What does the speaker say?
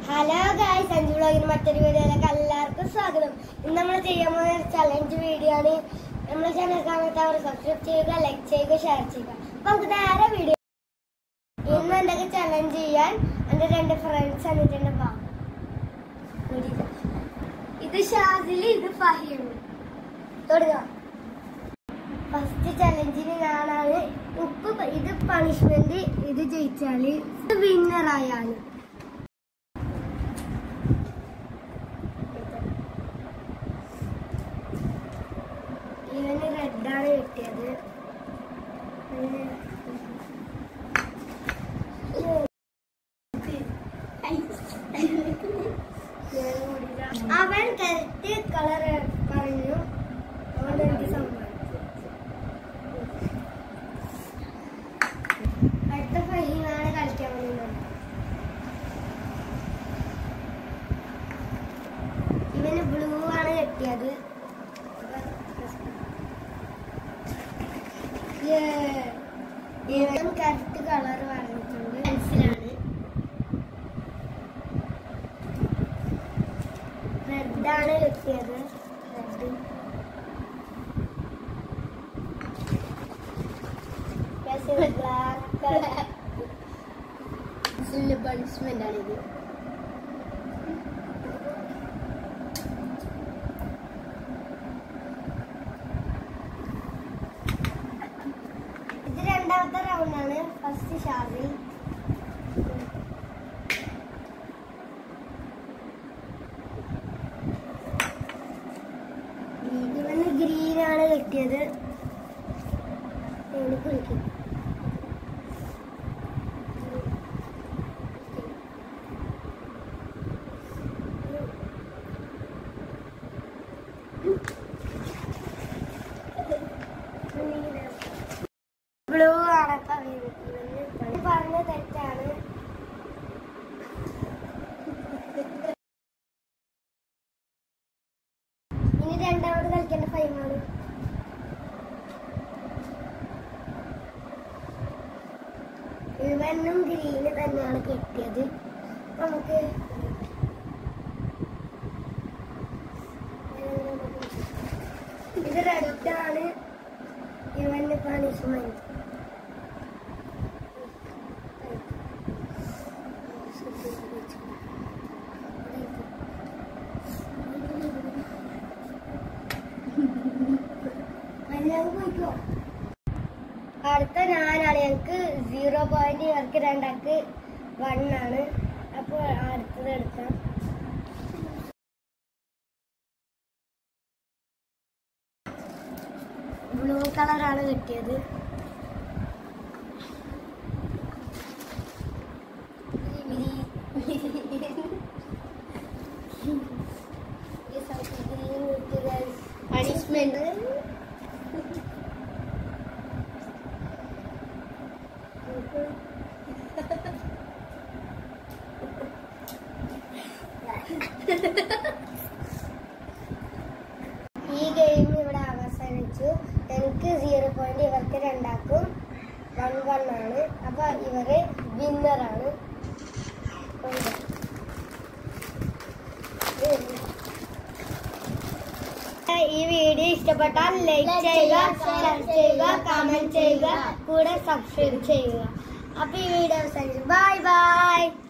Hello guys അഞ്ചു വ്ളോഗിന് മറ്റൊരു വീഡിയോയിലേക്ക് എല്ലാവർക്കും സ്വാഗതം ഇന്ന് നമ്മൾ ചെയ്യാൻ പോകുന്ന ചലഞ്ച് വീഡിയോ ആണ് നമ്മുടെ ചാനൽ കാണാത്തവർ സബ്സ്ക്രൈബ് ചെയ്യുക ലൈക്ക് ചെയ്യുക ഷെയർ ചെയ്യുക അപ്പൊ നമുക്ക് നേരെ വീഡിയോ ഇന്ന് എന്തൊക്കെ ചലഞ്ച് ചെയ്യാൻ എന്റെ രണ്ട് ഫ്രണ്ട്സ് വന്നിട്ടുണ്ട് വാ ഇത് ഷാസില് ഇത് ഫഹീം തുടങ്ങാം ഫസ്റ്റ് ചലഞ്ചിന് ഞാനാണ് ഉപ്പ് പ- ഇത് പണിഷ്മെന്റ് ഇത് ജയിച്ചാല് ഇത് വിന്നർ ആയാല് ഇവന് റെഡാണ് കിട്ടിയത് ഇവന് അവൻ കറക്റ്റ് കളർ പറഞ്ഞു അതുകൊണ്ട് എനിക്ക് സമ്മാനിച്ചു അടുത്ത ഫഹീമാണ് കളിക്കാൻ പോകുന്നത് ഇവന് ബ്ലൂ ആണ് കിട്ടിയത് Yeah. ഇവൻ കറക്റ്റ് കളർ പറഞ്ഞിട്ടുണ്ട് പെൻസിലാണ് റെഡാണ് കിട്ടിയത് റെഡ് ബ്ലാക്ക് പണിഷ്മെന്റ് ആണിത് ഇത് രണ്ടാമത്തെ റൗണ്ടാണ് ഫസ്റ്റ് ഷാദിൽ ഇവന് ഗ്രീൻ ആണ് കിട്ടിയത് എനിക്ക് വിളിക്കും ബ്ലൂ ആണ് ഇവന് പറഞ്ഞ തെറ്റാണ് ഇനി രണ്ടാമത് കളിക്കേണ്ട ഫൈമാണ് ഇവനും ഗ്രീന് തന്നെയാണ് കിട്ടിയത് നമുക്ക് ഇത് റെഡാണ് ഇവന് പണിഷ്മെന്റ് അടുത്ത ഞാനാണ് ഞങ്ങൾക്ക് സീറോ പോയിന്റ് ഇവർക്ക് രണ്ടാൾക്ക് വൺ ആണ് അപ്പോൾ അടുത്തത് എടുക്കാം ബ്ലൂ കളറാണ് കിട്ടിയത് പണിഷ്മെന്റ് ഈ ഗെയിം ഇവിടെ അവസാനിച്ചു എനിക്ക് സീറോ പോയിന്റ് ഇവർക്ക് രണ്ടാക്കും വൺ വൺ ആണ് അപ്പൊ ഇവര് വിന്നറാണ് ഈ വീഡിയോ ഇഷ്ടപ്പെട്ടാൽ ലൈക്ക് ചെയ്യുക ഷെയർ ചെയ്യുക കമന്റ് ചെയ്യുക കൂടെ സബ്സ്ക്രൈബ് ചെയ്യുക അപ്പൊ ഈ വീഡിയോ അവസാനിച്ചു ബൈ ബൈ